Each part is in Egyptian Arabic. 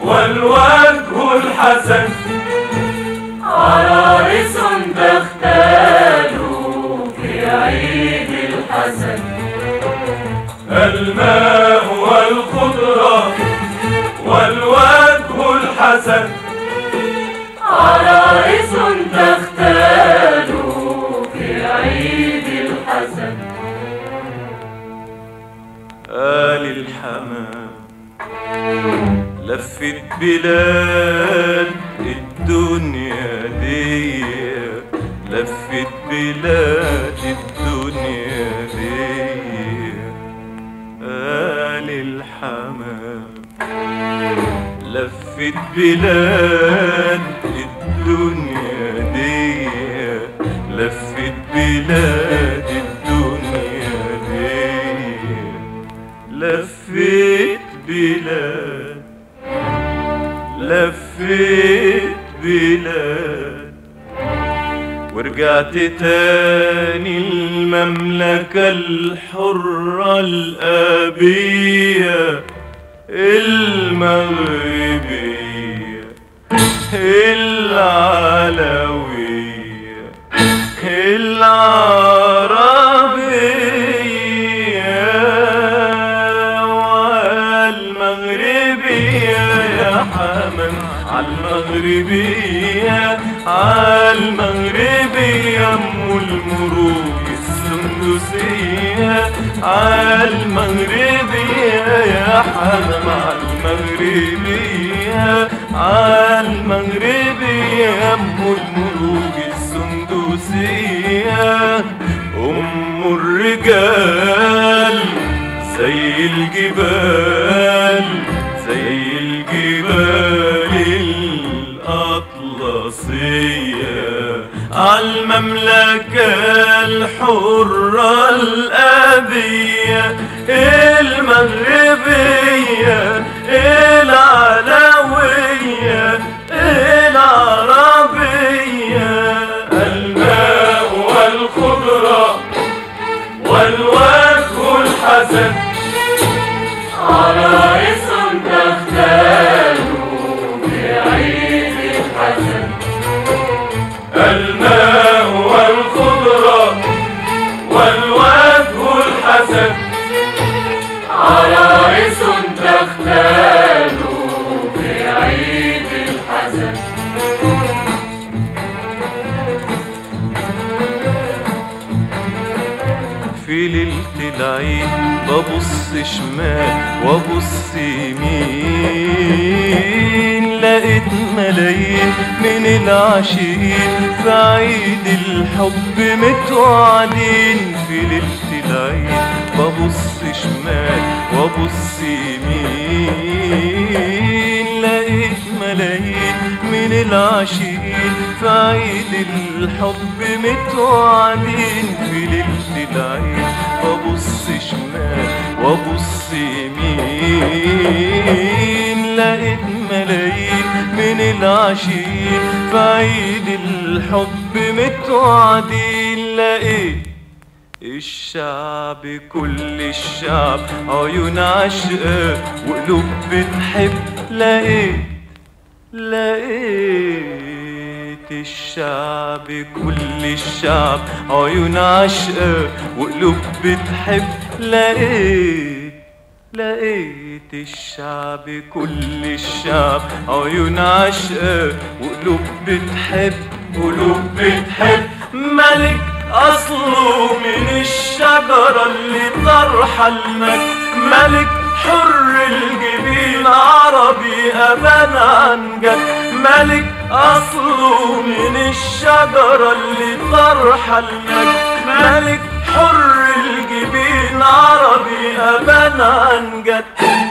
والوجه الحسن عرائس تختال في عيد الحسن الماء والخضرة والوجه الحسن عرائس تختال في عيد الحسن آل الحمام لفت بلاد الدنيا دي لفت بلاد الدنيا دي آل الحمام لفت بلاد الدنيا دي لفت بلاد الدنيا دي لفيت بلاد لفيت بلاد ورجعت تاني المملكة الحرة الأبية المغربية العلوية العربية والمغربية يا حمام عالمغربية عالمغربية أم المروج السندسية عالمغربية يا حمام عالمغربية عالمغربية أم المروج السندسية أم الرجال زي الجبال زي الجبال الأطلسية عالمملكة الحرة الأبية المغربية العلوية العربية الماء والخضرة والوجه الحسن عرائس تختال في عيد الحسن الماء والخضرة والوجه الحسن عرائس تختال في عيد الحسن في ليلة العيد ببص شمال وابص يمين لقيت ملايين من العاشقين في عيد الحب متوعدين في ليلة العيد ببص شمال وابص يمين لقيت ملايين من العاشقين في عيد الحب متوعدين في ليلة العيد ببص شمال وابص يمين لقيت ملايين من العاشقين في عيد الحب متوعدين لقيت الشعب كل الشعب عيون عشقة وقلوب بتحب لقيت لقيت الشعب كل الشعب عيون عشقة وقلوب بتحب لقيت لقيت الشعب كل الشعب عيون عشقة وقلوب بتحب قلوب بتحب ملك أصله من الشجرة اللي طرح المجد ملك حر الجبين عربي أبان عن جد ملك أصله من الشجرة اللي طرح المجد ملك حر الجبين عربي أبان عن جد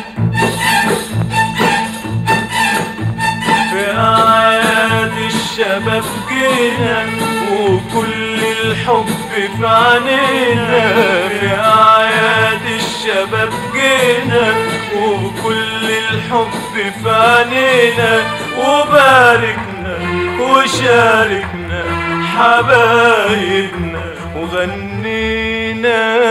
في أعياد الشباب جينا وكل الحب في عينينا في أعياد الشباب جينا وكل الحب في عينينا وباركنا وشاركنا حبايبنا وغنينا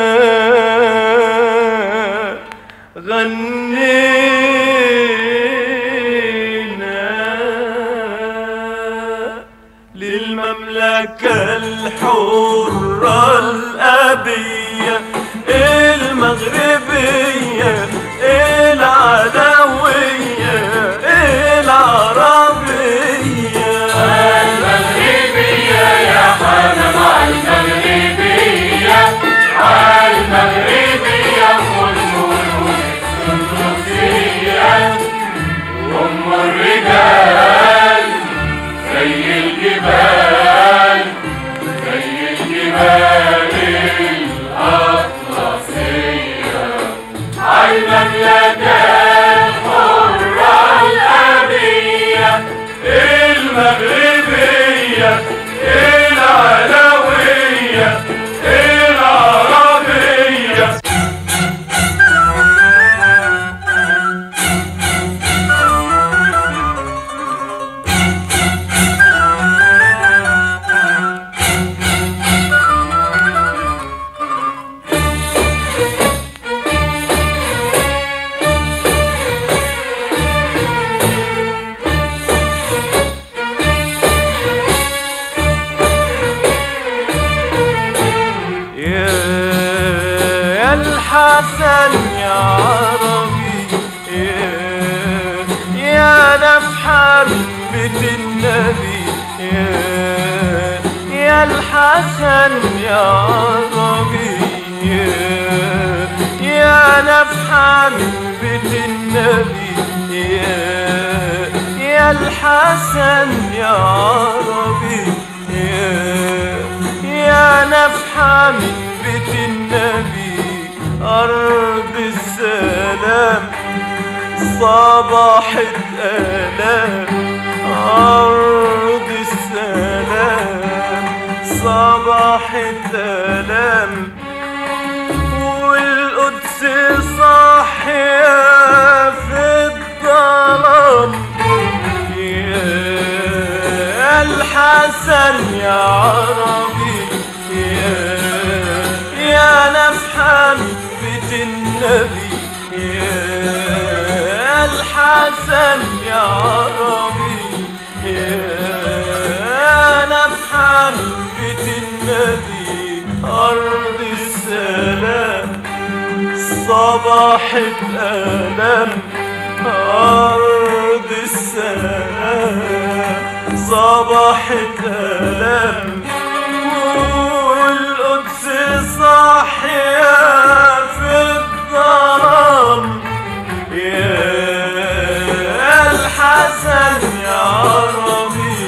من بيت النبي يا يا الحسن يا عربي يا يا نفحة من بيت النبي يا يا الحسن يا عربي يا يا نفحة من بيت النبي أرض السلام صباحة آلام أرض السلام صباحة آلام والقدس صاحية في الظلام يا الحسن يا عربي يا يا نفحة من بيت النبي يا الحسن يا عربي يا نفحة من بيت النبي أرض السلام صباح الألم أرض السلام صباح الألم والقدس صاحية في الظلام يا الحسن يا عربي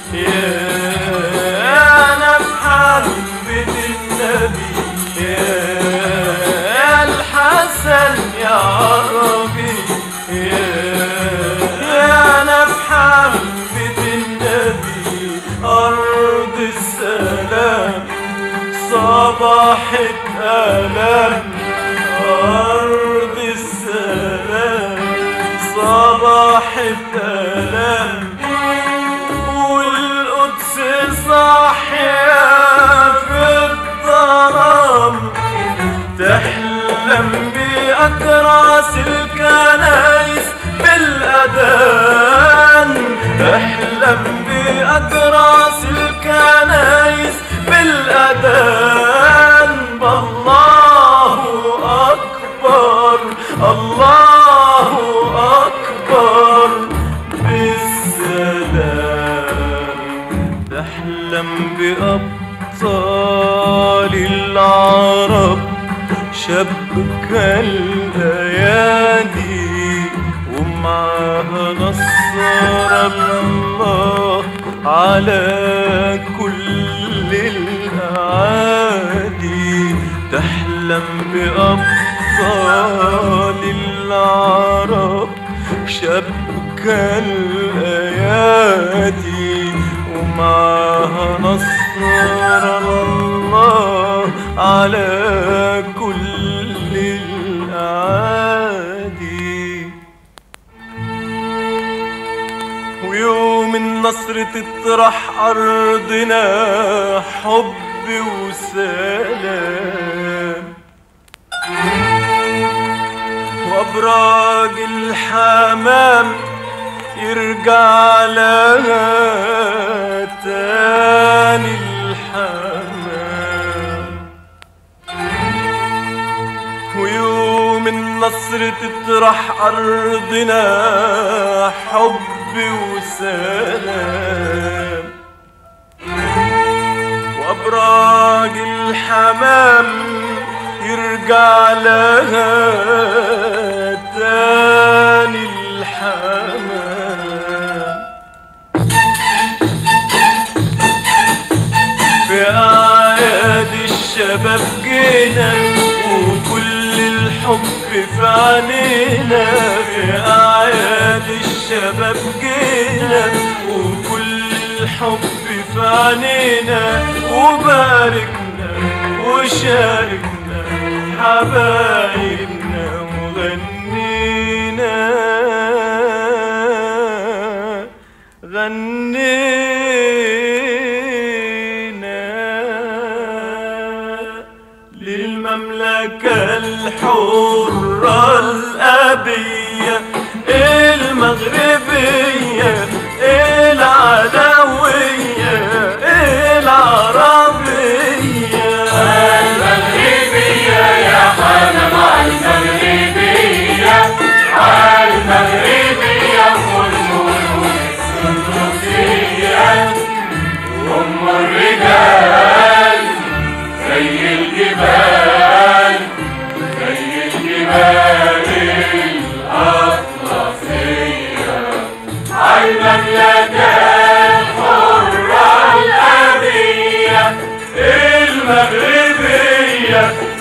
يا نفحة من بيت النبي يا الحسن يا عربي يا نفحة من بيت النبي أرض السلام صباحة آلام أرض السلام صباحة آلام والقدس صاحية في الظلام تحلم بأكراس الكنايس بالأذان تحلم بأكراس الكنايس بالأذان بالله أكبر الله أكبر بالسلام تحلم بأبطال العرب شبك الأيادي ومعها نصر الله على كل الأعادي تحلم بأبطال العرب شبك الأيادي ومعها نصر الله على كل الأعادي ويوم النصر تطرح أرضنا حب وسلام وأبراج الحمام يرجع لها تاني الحمام ويوم النصر تطرح أرضنا حب وسلام وأبراج الحمام يرجع لها تاني الحمام في أعياد الشباب جينا وكل الحب في عينينا في أعياد الشباب جينا وكل الحب في عينينا وباركنا وشاركنا حبايبنا وغنينا غنينا للمملكة الحرة الأبية المغربية العلوية العربية المغربية يا حنم المغربية المغربية والمولود المغربية